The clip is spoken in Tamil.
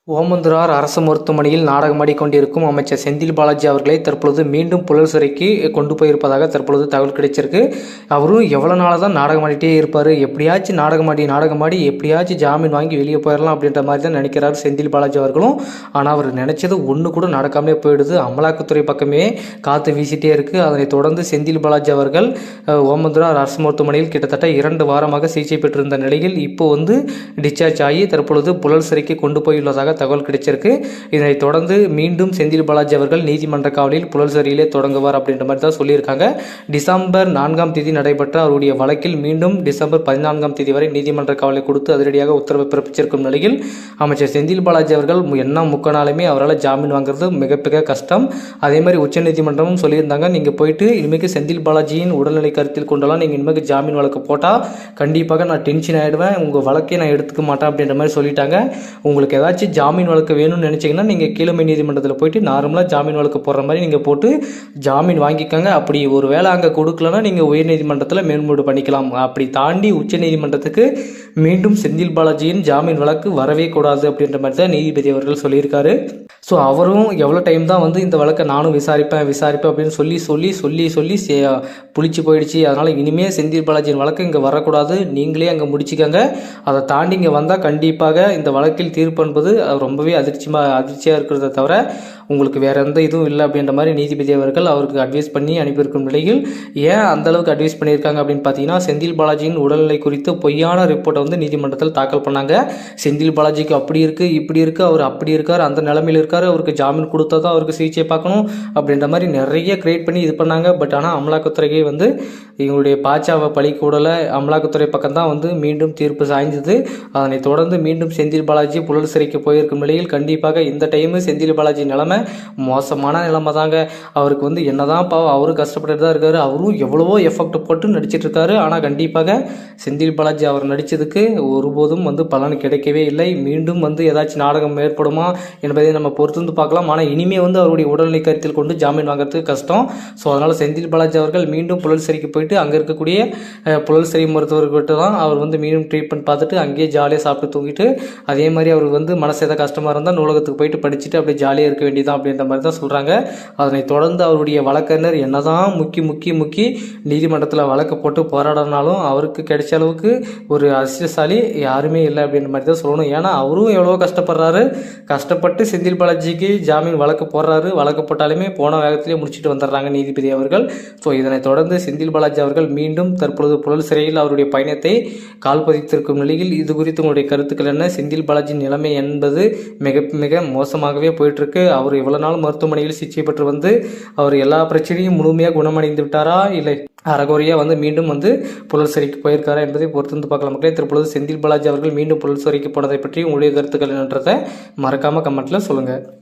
ஓமந்தூரார் அரசு மருத்துவமனையில் நாடகமாடி கொண்டிருக்கும் அமைச்சர் செந்தில் பாலாஜி அவர்களை தற்பொழுது மீண்டும் புழல் சிறைக்கு கொண்டு போயிருப்பதாக தற்பொழுது தகவல் கிடைச்சிருக்கு அவரும் எவ்வளோ நாளாக தான் நாடகமாடிட்டே இருப்பார் எப்படியாச்சும் நாடகமாடி நாடகமாடி எப்படியாச்சும் ஜாமீன் வாங்கி வெளியே போயிடலாம் அப்படின்ற மாதிரி தான் நினைக்கிறார் செந்தில் பாலாஜி அவர்களும் ஆனால் அவர் நினைச்சது ஒன்று கூட நடக்காமலே போயிடுது அமலாக்கத்துறை பக்கமே காற்று வீசிட்டே இருக்குது அதனைத் தொடர்ந்து செந்தில் பாலாஜி அவர்கள் அஹ், ஓமந்தூரார் அரசு மருத்துவமனையில் கிட்டத்தட்ட இரண்டு வாரமாக சிகிச்சை பெற்றிருந்த நிலையில் இப்போ வந்து டிஸ்சார்ஜ் ஆகி தற்பொழுது புழல் சிறைக்கு கொண்டு போயுள்ளதாக தகவல் கிடைச்சிருக்கு இதனைத் தொடர்ந்து மீண்டும் செந்தில் பாலாஜி அவர்கள் நீதிமன்ற காவலில் புழல் சிறையிலே தொடங்குவார் அப்படின்ற மாதிரி தான் சொல்லியிருக்காங்க டிசம்பர் நான்காம் தேதி நடைபெற்ற அவருடைய வழக்கில் மீண்டும் டிசம்பர் பதினான்காம் தேதி வரை நீதிமன்ற காவலை கொடுத்து அதிரடியாக உத்தரவு பிறப்பிச்சிருக்கும் நிலையில் அமைச்சர் செந்தில் பாலாஜி அவர்கள் மு- என்ன முக்கனாலுமே அவரால் ஜாமீன் வாங்குறது மிக மிக கஷ்டம் அதே மாதிரி உச்சநீதிமன்றமும் சொல்லியிருந்தாங்க நீங்கள் போயிட்டு இனிமேக்கு செந்தில் பாலாஜியின் உடல்நிலை கருத்தில் கொண்டெல்லாம் நீங்கள் இனிமேக்கு ஜாமீன் வழக்கு போட்டால் கண்டிப்பாக நான் டென்ஷன் ஆகிடுவேன் உங்கள் வழக்கை நான் எடுத்துக்க மாட்டேன் அப்படின்ற மாதிரி சொல்லிட்டாங்க உங்களுக்கு ஏதாச்சும் ஜாமீன் வழக்கு வேணும்னு நினச்சிங்கன்னா நீங்கள் கீழமை நீதிமன்றத்தில் போயிட்டு நார்மலாக ஜாமீன் வழக்கு போடுற மாதிரி நீங்கள் போட்டு ஜாமீன் வாங்கிக்கோங்க அப்படி ஒரு வேளை அங்கே கொடுக்கலன்னா நீங்கள் உயர்நீதிமன்றத்தில் மேல்முறை பண்ணிக்கலாம் அப்படி தாண்டி உச்ச நீதிமன்றத்துக்கு மீண்டும் செந்தில் பாலாஜியின் ஜாமீன் வழக்கு வரவே கூடாது அப்படின்ற மாதிரி தான் நீதிபதி அவர்கள் சொல்லியிருக்காரு ஸோ அவரும் எவ்வளோ டைம் தான் வந்து இந்த வழக்கை நானும் விசாரிப்பேன் விசாரிப்பேன் அப்படின்னு சொல்லி சொல்லி சொல்லி சொல்லி சே- புளிச்சு போயிடுச்சு அதனால் இனிமேல் செந்தில் பாலாஜியின் வழக்கு இங்கே வரக்கூடாது நீங்களே அங்கே முடிச்சுக்கோங்க அதை தாண்டி இங்கே வந்தால் கண்டிப்பாக இந்த வழக்கில் தீர்ப்பு என்பது அது ரொம்பவே அதிர்ச்சிமா அதிர்ச்சியாக இருக்கிறத தவிர உங்களுக்கு வேற எந்த இதுவும் இல்லை அப்படின்ற மாதிரி நீதிபதி அவர்கள் அவருக்கு அட்வைஸ் பண்ணி அனுப்பியிருக்கும் நிலையில் ஏன் அந்த அளவுக்கு அட்வைஸ் பண்ணியிருக்காங்க அப்படின்னு பார்த்தீங்கன்னா செந்தில் பாலாஜியின் உடல்நிலை குறித்து பொய்யான ரிப்போர்ட்டை வந்து நீதிமன்றத்தில் தாக்கல் பண்ணாங்க செந்தில் பாலாஜிக்கு அப்படி இருக்கு இப்படி இருக்கு அவர் அப்படி இருக்கார் அந்த நிலைமையில் இருக்காரு அவருக்கு ஜாமீன் கொடுத்தா தான் அவருக்கு சிகிச்சை பார்க்கணும் அப்படின்ற மாதிரி நிறைய கிரியேட் பண்ணி இது பண்ணாங்க பட் ஆனால் அமலாக்கத்துறையே வந்து இவங்களுடைய பாச்சாவை பழி கூடல அமலாக்கத்துறை பக்கம் தான் வந்து மீண்டும் தீர்ப்பு சாய்ந்தது அதனைத் தொடர்ந்து மீண்டும் செந்தில் பாலாஜி புழல் சிறைக்கு போயிருக்கும் நிலையில் கண்டிப்பாக இந்த டைமு செந்தில் பாலாஜி நிலைமை மோசமான நிலைமை தாங்க அவருக்கு வந்து என்னதான் பாவம் அவரும் கஷ்டப்பட்டுட்டு தான் இருக்காரு அவரும் எவ்வளவோ எஃபெக்ட் போட்டு நடிச்சிட்டு இருக்காரு ஆனால் கண்டிப்பாக செந்தில் பாலாஜி அவர் நடிச்சதுக்கு ஒருபோதும் வந்து பலன் கிடைக்கவே இல்லை மீண்டும் வந்து ஏதாச்சும் நாடகம் ஏற்படுமா என்பதை நம்ம பொறுத்து வந்து பார்க்கலாம் ஆனால் இனிமே வந்து அவருடைய உடல்நிலை கருத்தில் கொண்டு ஜாமீன் வாங்குறதுக்கு கஷ்டம் ஸோ அதனால் செந்தில் பாலாஜி அவர்கள் மீண்டும் புழல் சிறைக்கு போயிட்டு அங்கே இருக்கக்கூடிய அஹ், புழல் சிறை மருத்துவர்கிட்ட தான் அவர் வந்து மீண்டும் ட்ரீட்மெண்ட் பார்த்துட்டு அங்கேயே ஜாலியாக சாப்பிட்டு தூங்கிட்டு அதே மாதிரி அவருக்கு வந்து மனசு எதாவது கஷ்டமாக இருந்தால் நூலகத்துக்கு போயிட்டு படிச்சுட்டு அப்படியே ஜாலியாக இருக்க வேண்டியதான் அப்படின்ற மாதிரி தான் சொல்கிறாங்க அதனைத் தொடர்ந்து அவருடைய வழக்கறிஞர் என்னதான் முக்கி முக்கி முக்கி நீதிமன்றத்தில் வழக்கு போட்டு போராடினாலும் அவருக்கு கிடைச்ச அளவுக்கு ஒரு அதிர்ஷ்டசாலி யாருமே இல்லை அப்படின்ற மாதிரி தான் சொல்லணும் ஏன்னா அவரும் எவ்வளோ கஷ்டப்படுறாரு கஷ்டப்பட்டு செந்தில் பாலாஜிக்கு ஜாமீன் வழக்கு போடுறாரு வழக்கு போட்டாலுமே போன வேகத்திலே முடிச்சுட்டு வந்துடுறாங்க நீதிபதி அவர்கள் ஸோ இதனைத் தொடர்ந்து செந்தில் பாலாஜி அவர்கள் மீண்டும் தற்பொழுது புழல் சிறையில் அவருடைய பயணத்தை கால் பதித்திருக்கும் நிலையில் இது குறித்து உங்களுடைய கருத்துக்கள் என்ன செந்தில் பாலாஜி நிலைமை என்பது மிக மிக மோசமாகவே போயிட்டு இருக்கு அவர் இவ்வளவு நாள் மருத்துவமனையில் சிகிச்சை பெற்று வந்து அவர் எல்லா பிரச்சனையும் முழுமையாக குணமடைந்து விட்டாரா இல்லை அறகுறையா வந்து மீண்டும் வந்து புழல் சிறைக்கு போயிருக்காரா என்பதை பொறுத்து வந்து பார்க்கலாம் மக்களே தற்பொழுது செந்தில் பாலாஜி அவர்கள் மீண்டும் புழல் சிறைக்கு போனதை பற்றி உங்களுடைய கருத்துக்கள் என்னன்றதை மறக்காம கமெண்ட்ல சொல்லுங்க